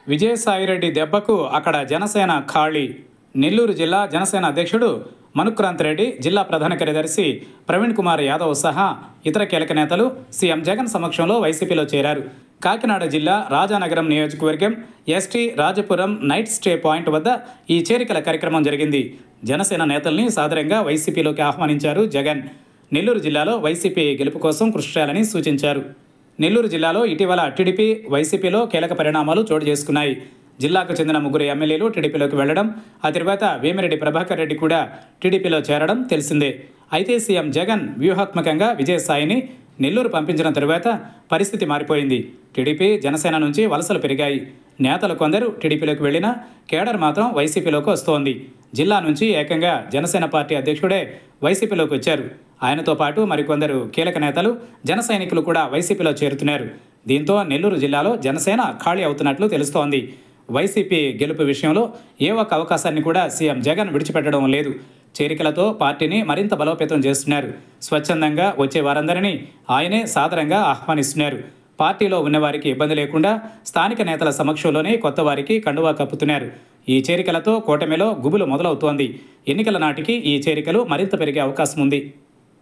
విజయసాయిరెడ్డి దెబ్బకు అక్కడ జనసేన ఖాళీ నెల్లూరు జిల్లా జనసేన అధ్యక్షుడు మనుక్రాంత్ రెడ్డి జిల్లా ప్రధాన కార్యదర్శి ప్రవీణ్ కుమార్ యాదవ్ సహా ఇతర కీలక నేతలు సీఎం జగన్ సమక్షంలో వైసీపీలో చేరారు కాకినాడ జిల్లా రాజానగరం నియోజకవర్గం ST Rajapuram night stay point వద్ద ఈ చేరికల కార్యక్రమం జరిగింది జనసేన నేతల్ని సాదరంగా వైసీపీలోకి ఆహ్వానించారు జగన్ నెల్లూరు జిల్లాలో వైసీపీ గెలుపు కోసం కృషి చేయాలని సూచించారు నెల్లూరు జిల్లాలో ఇటీవల టీడీపీ వైసీపీలో కీలక పరిణామాలు చోటు చేసుకున్నాయి జిల్లాకు చెందిన ముగ్గురు ఎమ్మెల్యేలు టీడీపీలోకి వెళ్లడం ఆ తర్వాత వేమిరెడ్డి ప్రభాకర్ రెడ్డి కూడా టీడీపీలో చేరడం తెలిసిందే అయితే సీఎం జగన్ వ్యూహాత్మకంగా విజయసాయిని నెల్లూరు పంపించిన తరువాత పరిస్థితి మారిపోయింది టీడీపీ జనసేన నుంచి వలసలు పెరిగాయి నేతలు కొందరు టీడీపీలోకి వెళ్ళినా కేడర్ మాత్రం వైసీపీలోకి వస్తోంది జిల్లా నుంచి ఏకంగా జనసేన పార్టీ అధ్యక్షుడే వైసీపీలోకి వచ్చారు ఆయనతో పాటు మరికొందరు కీలక నేతలు జన సైనికులు కూడా వైసీపీలో చేరుతున్నారు దీంతో నెల్లూరు జిల్లాలో జనసేన ఖాళీ అవుతున్నట్లు తెలుస్తోంది వైసీపీ గెలుపు విషయంలో ఏ ఒక్క అవకాశాన్ని కూడా సీఎం జగన్ విడిచిపెట్టడం లేదు చేరికలతో పార్టీని మరింత బలోపేతం చేస్తున్నారు స్వచ్ఛందంగా వచ్చే వారందరినీ ఆయనే సాదరంగా ఆహ్వానిస్తున్నారు పార్టీలో ఉన్నవారికి ఇబ్బంది లేకుండా స్థానిక నేతల సమక్షంలోనే కొత్త వారికి కండువా కప్పుతున్నారు ఈ చేరికలతో కూటమిలో గుబులు మొదలవుతోంది ఎన్నికల నాటికి ఈ చేరికలు మరింత పెరిగే అవకాశం ఉంది